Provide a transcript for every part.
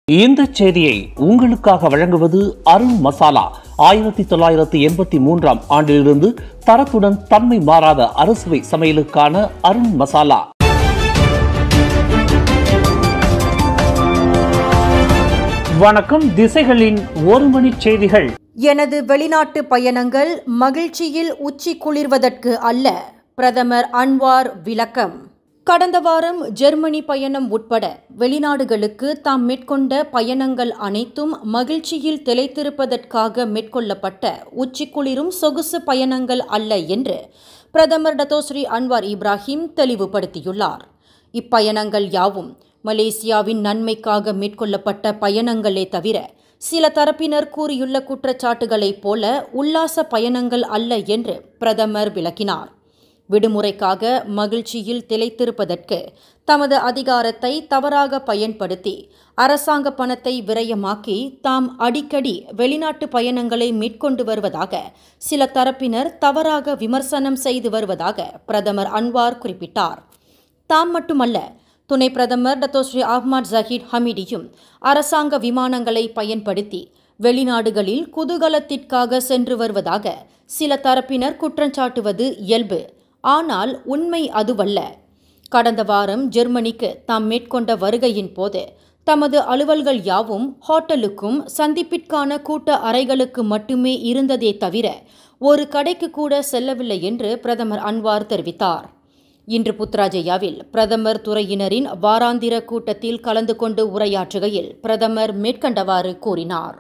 இந்த செய்தியை உங்களுக்காக வழங்குவது அருண் மசாலா ஆயிரத்தி தொள்ளாயிரத்தி எண்பத்தி மூன்றாம் ஆண்டிலிருந்து தரத்துடன் தன்மை மாறாத அறுசுவை சமையலுக்கான அருண் மசாலா வணக்கம் திசைகளின் ஒரு மணி செய்திகள் எனது வெளிநாட்டு பயணங்கள் மகிழ்ச்சியில் உச்சி குளிர்வதற்கு அல்ல பிரதமர் அன்வார் விளக்கம் கடந்த வாரம் ஜெர்மனி பயணம் உட்பட வெளிநாடுகளுக்கு தாம் மேற்கொண்ட பயணங்கள் அனைத்தும் மகிழ்ச்சியில் திளைத்திருப்பதற்காக மேற்கொள்ளப்பட்ட உச்சி குளிரும் சொகுசு பயணங்கள் அல்ல என்று பிரதமர் டத்தோஸ்ரீ அன்வார் இப்ராஹிம் தெளிவுபடுத்தியுள்ளார் இப்பயணங்கள் யாவும் மலேசியாவின் நன்மைக்காக மேற்கொள்ளப்பட்ட பயணங்களே தவிர சில தரப்பினர் கூறியுள்ள குற்றச்சாட்டுகளைப் போல உல்லாச பயணங்கள் அல்ல என்று பிரதமர் விளக்கினார் விடுமுறைக்காக மகிழ்ச்சியில் திளைத்திருப்பதற்கு தமது அதிகாரத்தை தவறாக பயன்படுத்தி அரசாங்க பணத்தை விரயமாக்கி தாம் அடிக்கடி வெளிநாட்டு பயணங்களை மேற்கொண்டு வருவதாக சில தரப்பினர் தவறாக விமர்சனம் செய்து வருவதாக பிரதமர் அன்வார் குறிப்பிட்டார் தாம் மட்டுமல்ல துணை பிரதமர் டத்தோஸ்ரீ அஹ்மத் ஜஹீர் ஹமீடியும் அரசாங்க விமானங்களை பயன்படுத்தி வெளிநாடுகளில் குதூகலத்திற்காக சென்று வருவதாக சில தரப்பினர் குற்றஞ்சாட்டுவது இயல்பு ஆனால் உண்மை அதுவல்ல கடந்த வாரம் ஜெர்மனிக்கு தாம் மேற்கொண்ட வருகையின் போது தமது அலுவல்கள் யாவும் ஹோட்டலுக்கும் சந்திப்பிற்கான கூட்ட அறைகளுக்கு மட்டுமே இருந்ததே தவிர ஒரு கடைக்கு கூட செல்லவில்லை என்று பிரதமர் அன்வார் தெரிவித்தார் இன்று புத்ராஜயாவில் பிரதமர் துறையினரின் வாராந்திர கூட்டத்தில் கலந்து கொண்டு உரையாற்றுகையில் பிரதமர் மேற்கண்டவாறு கூறினார்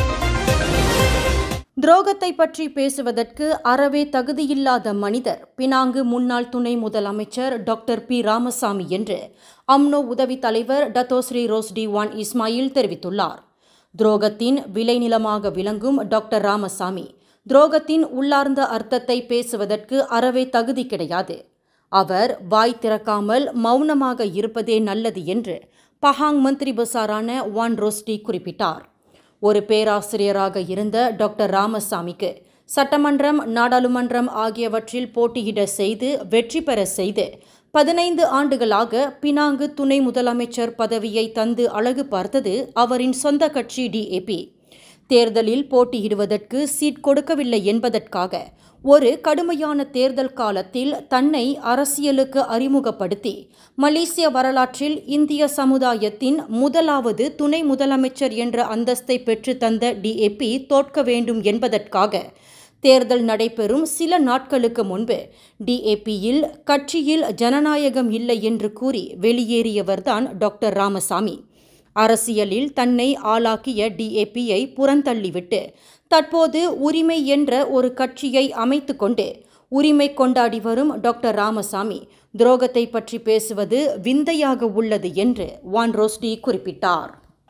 துரோகத்தை பற்றி பேசுவதற்கு அறவே தகுதியில்லாத மனிதர் பினாங்கு முன்னாள் துணை முதலமைச்சர் டாக்டர் பி ராமசாமி என்று அம்னோ உதவி தலைவர் டத்தோஸ்ரீ ரோஸ்டி வான் இஸ்மாயில் தெரிவித்துள்ளார் துரோகத்தின் விளைநிலமாக விளங்கும் டாக்டர் ராமசாமி துரோகத்தின் உள்ளார்ந்த அர்த்தத்தை பேசுவதற்கு அறவே தகுதி கிடையாது அவர் வாய் திறக்காமல் மௌனமாக இருப்பதே நல்லது என்று பஹாங் மந்திரி பசாரான வான் ரோஸ்டி குறிப்பிட்டார் ஒரு பேராசிரியராக இருந்த டாக்டர் ராமசாமிக்கு சட்டமன்றம் நாடாளுமன்றம் ஆகியவற்றில் போட்டியிட செய்து வெற்றி பெற செய்து பதினைந்து ஆண்டுகளாக பினாங்கு துணை முதலமைச்சர் பதவியை தந்து அழகு பார்த்தது அவரின் சொந்த கட்சி டிஏபி தேர்தலில் போட்டியிடுவதற்கு சீட் கொடுக்கவில்லை என்பதற்காக ஒரு கடுமையான தேர்தல் காலத்தில் தன்னை அரசியலுக்கு அறிமுகப்படுத்தி மலேசிய வரலாற்றில் இந்திய சமுதாயத்தின் முதலாவது துணை முதலமைச்சர் என்ற அந்தஸ்தை பெற்று தந்த டிஏபி தோற்க வேண்டும் என்பதற்காக தேர்தல் நடைபெறும் சில நாட்களுக்கு முன்பு டிஏபியில் கட்சியில் ஜனநாயகம் இல்லை என்று கூறி வெளியேறியவர்தான் டாக்டர் ராமசாமி அரசியலில் தன்னை ஆளாக்கிய டிஏபியை புறந்தள்ளிவிட்டு தற்போது உரிமை என்ற ஒரு கட்சியை அமைத்துக்கொண்டு உரிமை கொண்டாடி வரும் டாக்டர் ராமசாமி துரோகத்தை பற்றி பேசுவது விந்தையாக உள்ளது என்று வான் ரோஸ்டி குறிப்பிட்டார்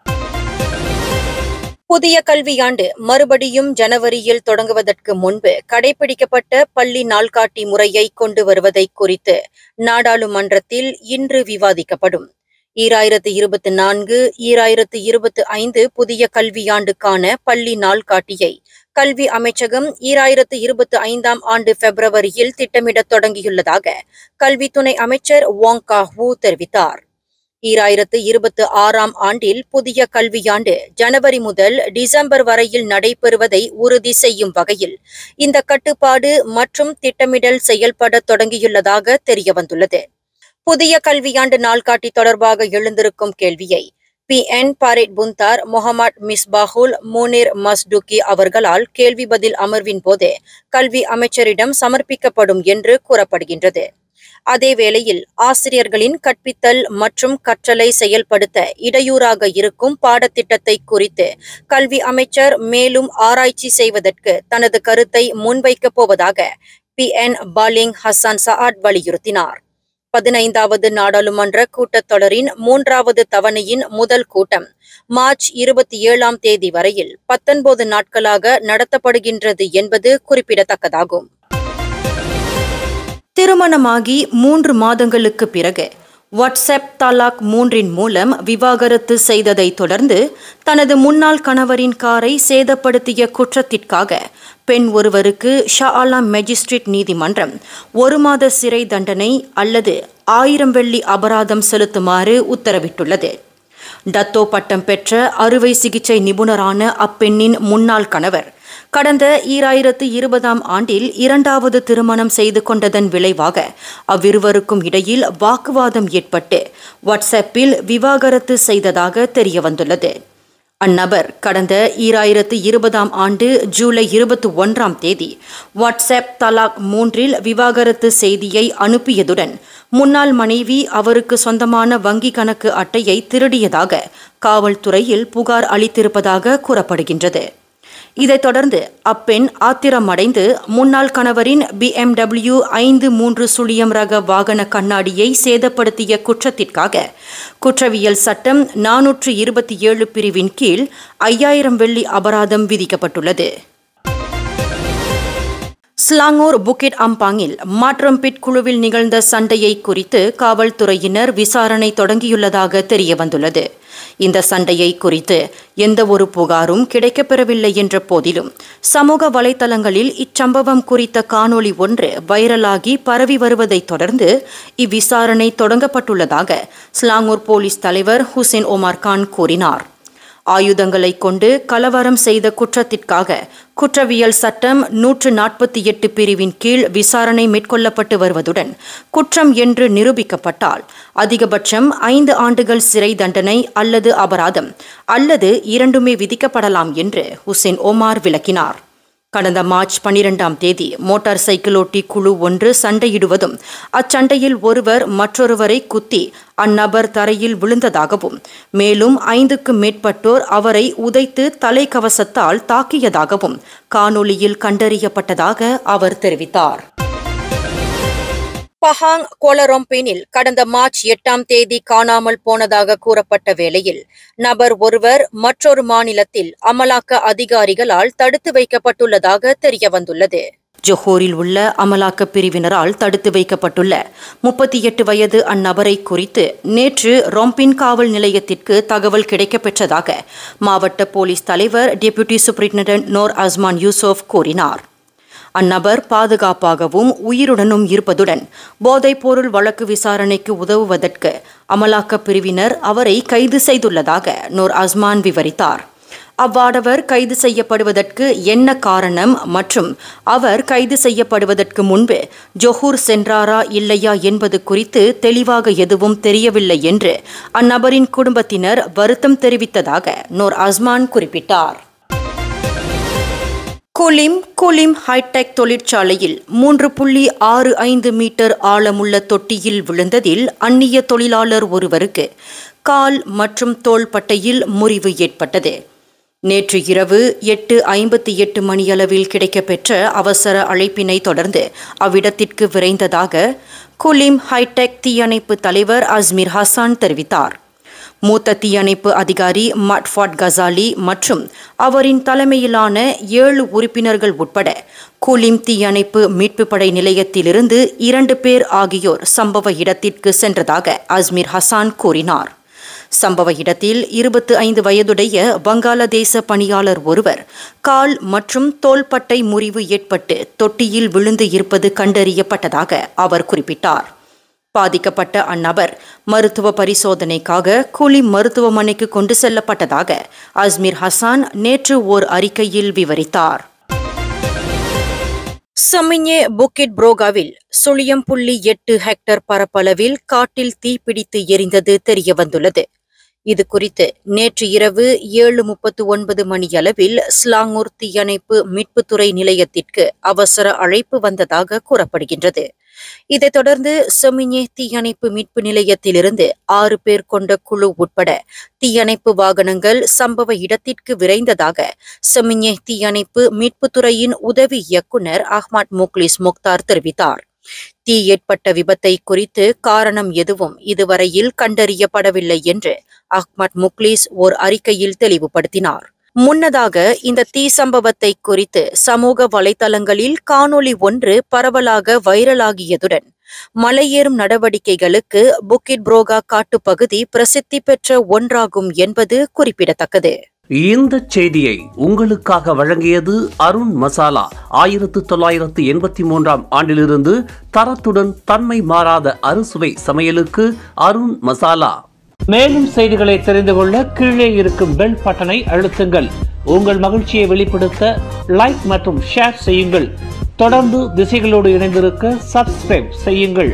புதிய கல்வியாண்டு மறுபடியும் ஜனவரியில் தொடங்குவதற்கு முன்பு கடைபிடிக்கப்பட்ட பள்ளி நாள்காட்டி முறையை கொண்டு வருவதை குறித்து நாடாளுமன்றத்தில் இன்று விவாதிக்கப்படும் ஈராயிரத்து இருபத்தி நான்கு ஈராயிரத்து இருபத்தி ஐந்து புதிய கல்வியாண்டுக்கான பள்ளி நாள்காட்டியை கல்வி அமைச்சகம் ஈராயிரத்து இருபத்தி ஐந்தாம் ஆண்டு பிப்ரவரியில் திட்டமிடத் தொடங்கியுள்ளதாக கல்வி துணை அமைச்சர் வாங் காஹூ தெரிவித்தார் ஈராயிரத்து இருபத்தி ஆறாம் ஆண்டில் புதிய கல்வியாண்டு ஜனவரி முதல் டிசம்பர் வரையில் நடைபெறுவதை உறுதி செய்யும் வகையில் இந்த கட்டுப்பாடு மற்றும் திட்டமிடல் செயல்பட தொடங்கியுள்ளதாக தெரியவந்துள்ளது புதிய கல்வியாண்டு நாள்காட்டி தொடர்பாக எழுந்திருக்கும் கேள்வியை பி என் பாரேட் புந்தார் முகமது மிஸ்பாஹுல் முனீர் மஸ்டுகி அவர்களால் கேள்வி பதில் அமர்வின் போது கல்வி அமைச்சரிடம் சமர்ப்பிக்கப்படும் என்று கூறப்படுகின்றது அதேவேளையில் ஆசிரியர்களின் கற்பித்தல் மற்றும் கற்றலை செயல்படுத்த இடையூறாக இருக்கும் பாடத்திட்டத்தை குறித்து கல்வி அமைச்சர் மேலும் ஆராய்ச்சி செய்வதற்கு தனது கருத்தை முன்வைக்கப் போவதாக பி என் பாலிங் ஹசான் சஆட் வலியுறுத்தினார் பதினைந்தாவது நாடாளுமன்ற கூட்டத்தொடரின் மூன்றாவது தவணையின் முதல் கூட்டம் மார்ச் இருபத்தி ஏழாம் தேதி வரையில் பத்தொன்பது நாட்களாக நடத்தப்படுகின்றது என்பது குறிப்பிடத்தக்கதாகும் திருமணமாகி மூன்று மாதங்களுக்கு பிறகு வாட்ஸ்அப் தலாக் மூன்றின் மூலம் விவாகரத்து செய்ததை தொடர்ந்து தனது முன்னாள் கணவரின் காரை சேதப்படுத்திய குற்றத்திற்காக பெண் ஒருவருக்கு ஷா ஆலம் மேஜிஸ்ட்ரேட் நீதிமன்றம் ஒரு மாத சிறை தண்டனை அல்லது ஆயிரம் வெள்ளி அபராதம் செலுத்துமாறு உத்தரவிட்டுள்ளது டத்தோ பட்டம் பெற்ற அறுவை சிகிச்சை நிபுணரான அப்பெண்ணின் முன்னாள் கணவர் கடந்த ஈராயிரத்து இருபதாம் ஆண்டில் இரண்டாவது திருமணம் செய்து கொண்டதன் விளைவாக அவ்விருவருக்கும் இடையில் வாக்குவாதம் ஏற்பட்டு வாட்ஸ்அப்பில் விவாகரத்து செய்ததாக தெரியவந்துள்ளது அந்நபர் கடந்த ஈராயிரத்து இருபதாம் ஆண்டு ஜூலை இருபத்தி ஒன்றாம் தேதி வாட்ஸ்அப் தலாக் மூன்றில் விவாகரத்து செய்தியை அனுப்பியதுடன் முன்னாள் மனைவி அவருக்கு சொந்தமான வங்கி கணக்கு அட்டையை திருடியதாக காவல்துறையில் புகார் அளித்திருப்பதாக கூறப்படுகின்றது இதைத் தொடர்ந்து அப்பெண் ஆத்திரமடைந்து முன்னாள் கணவரின் பிஎம்டபிள்யூ ஐந்து மூன்று சுழியம் ரக வாகன கண்ணாடியை சேதப்படுத்திய குற்றத்திற்காக குற்றவியல் சட்டம் நானூற்று இருபத்தி ஏழு பிரிவின் கீழ் ஐயாயிரம் வெள்ளி அபராதம் விதிக்கப்பட்டுள்ளது ஸ்லாங்கூர் புக்கிட் அம்பாங்கில் மாற்றம்பிட் குழுவில் நிகழ்ந்த சண்டையை குறித்து காவல்துறையினர் விசாரணை தொடங்கியுள்ளதாக தெரியவந்துள்ளது இந்த சண்டையை குறித்து எந்த ஒரு புகாரும் கிடைக்கப்பெறவில்லை என்ற போதிலும் சமூக வலைதளங்களில் இச்சம்பவம் குறித்த காணொளி ஒன்று வைரலாகி பரவி வருவதைத் தொடர்ந்து இவ்விசாரணை தொடங்கப்பட்டுள்ளதாக ஸ்லாங்கூர் போலீஸ் தலைவர் ஹுசேன் ஒமார் கான் கூறினார் ஆயுதங்களை கொண்டு கலவரம் செய்த குற்றத்திற்காக குற்றவியல் சட்டம் நூற்று நாற்பத்தி எட்டு பிரிவின் கீழ் விசாரணை மேற்கொள்ளப்பட்டு வருவதுடன் குற்றம் என்று நிரூபிக்கப்பட்டால் அதிகபட்சம் ஐந்து ஆண்டுகள் சிறை தண்டனை அல்லது அபராதம் அல்லது இரண்டுமே விதிக்கப்படலாம் என்று ஹுசேன் ஒமார் விளக்கினார் கடந்த மார்ச் பனிரெண்டாம் தேதி மோட்டார் சைக்கிளோட்டி குழு ஒன்று சண்டையிடுவதும் அச்சண்டையில் ஒருவர் மற்றொருவரை குத்தி அந்நபர் தரையில் விழுந்ததாகவும் மேலும் ஐந்துக்கும் மேற்பட்டோர் அவரை உதைத்து தலைக்கவசத்தால் தாக்கியதாகவும் காணொளியில் கண்டறியப்பட்டதாக அவர் தெரிவித்தார் பஹாங் கோலரொம்பேனில் கடந்த மார்ச் எட்டாம் தேதி காணாமல் போனதாக கூறப்பட்ட வேளையில் நபர் ஒருவர் மற்றொரு மாநிலத்தில் அமலாக்க அதிகாரிகளால் தடுத்து வைக்கப்பட்டுள்ளதாக தெரியவந்துள்ளது ஜொஹோரில் உள்ள அமலாக்க பிரிவினரால் தடுத்து வைக்கப்பட்டுள்ள முப்பத்தி எட்டு வயது அந்நபரை குறித்து நேற்று ரொம்பின் காவல் நிலையத்திற்கு தகவல் கிடைக்கப்பெற்றதாக மாவட்ட போலீஸ் தலைவர் deputy superintendent Nor Azman Yusoff கூறினார் அந்நபர் பாதுகாப்பாகவும் உயிருடனும் இருப்பதுடன் போதைப்பொருள் வழக்கு விசாரணைக்கு உதவுவதற்கு அமலாக்க பிரிவினர் அவரை கைது செய்துள்ளதாக நூர் அஸ்மான் விவரித்தார் அவ்வாடவர் கைது செய்யப்படுவதற்கு என்ன காரணம் மற்றும் அவர் கைது செய்யப்படுவதற்கு முன்பு ஜொஹூர் சென்றாரா இல்லையா என்பது குறித்து தெளிவாக எதுவும் தெரியவில்லை என்று அந்நபரின் குடும்பத்தினர் வருத்தம் தெரிவித்ததாக நூர் அஸ்மான் குறிப்பிட்டார் குலிம் குலிம் ஹைடெக் தொழிற்சாலையில் மூன்று புள்ளி ஆறு ஐந்து மீட்டர் ஆழமுள்ள தொட்டியில் விழுந்ததில் அந்நிய தொழிலாளர் ஒருவருக்கு கால் மற்றும் தோள்பட்டையில் முறிவு ஏற்பட்டது நேற்று இரவு எட்டு ஐம்பத்தி எட்டு மணியளவில் கிடைக்கப்பெற்ற அவசர அழைப்பினை தொடர்ந்து அவ்விடத்திற்கு விரைந்ததாக குலிம் ஹைடெக் தீயணைப்பு தலைவர் அஸ்மீர் ஹசான் தெரிவித்தார் மூத்த தீயணைப்பு அதிகாரி மட்ஃபாட் கசாலி மற்றும் அவரின் தலைமையிலான ஏழு உறுப்பினர்கள் உட்பட கூலிம் தீயணைப்பு மீட்பு படை நிலையத்திலிருந்து இரண்டு பேர் ஆகியோர் சம்பவ இடத்திற்கு சென்றதாக அஸ்மீர் ஹசான் கூறினார் சம்பவ இடத்தில் இருபத்து ஐந்து வயதுடைய வங்காளதேச பணியாளர் ஒருவர் கால் மற்றும் தோள்பட்டை முறிவு ஏற்பட்டு தொட்டியில் விழுந்து இருப்பது கண்டறியப்பட்டதாக அவர் குறிப்பிட்டார் பாதிக்கப்பட்ட அந்நபர் மருத்துவ பரிசோதனைக்காக குலி மருத்துவமனைக்கு கொண்டு செல்லப்பட்டதாக அஸ்மீர் ஹசான் நேற்று ஓர் அறிக்கையில் விவரித்தார் சமிஞ்சே புக்கிட் புரோகாவில் சுழியம் புள்ளி எட்டு ஹெக்டர் பரப்பளவில் காட்டில் தீப்பிடித்து எரிந்தது தெரியவந்துள்ளது இது குறித்து நேற்று இரவு ஏழு முப்பத்து ஒன்பது மணியளவில் ஸ்லாங்கூர் தீயணைப்பு மீட்புத்துறை நிலையத்திற்கு அவசர அழைப்பு வந்ததாக கூறப்படுகின்றது இதைத் தொடர்ந்து செமிஞே தீயணைப்பு மீட்பு நிலையத்திலிருந்து ஆறு பேர் கொண்ட குழு உட்பட தீயணைப்பு வாகனங்கள் சம்பவ இடத்திற்கு விரைந்ததாக செமிஞே தீயணைப்பு மீட்புத்துறையின் உதவி இயக்குனர் அஹ்மத் முக்லிஸ் முக்தார் தெரிவித்தார் தீ ஏற்பட்ட விபத்தை குறித்து காரணம் எதுவும் இதுவரையில் கண்டறியப்படவில்லை என்று அஹ்மத் முக்லிஸ் ஓர் அறிக்கையில் தெளிவுபடுத்தினார் முன்னதாக இந்த தீ சம்பவத்தை குறித்து சமூக வலைதளங்களில் காணொளி ஒன்று பரவலாக வைரலாகியதுடன் மலையேறும் நடவடிக்கைகளுக்கு புக்கிட் புரோகா காட்டுப்பகுதி பிரசித்தி பெற்ற ஒன்றாகும் என்பது குறிப்பிடத்தக்கது இந்த செய்தியை உங்களுக்காக வழங்கியது அருண் மசாலா ஆயிரத்து தொள்ளாயிரத்து எண்பத்தி மூன்றாம் ஆண்டிலிருந்து தரத்துடன் தன்மை மாறாத அறுசுவை சமையலுக்கு அருண் மசாலா மேலும் செய்திகளை தெரிந்து கொள்ள கீழே இருக்கும் பெல் பட்டனை அழுத்துங்கள் உங்கள் மகிழ்ச்சியை வெளிப்படுத்த லைக் மற்றும் ஷேர் செய்யுங்கள் தொடர்ந்து திசைகளோடு இணைந்திருக்க சப்ஸ்கிரைப் செய்யுங்கள்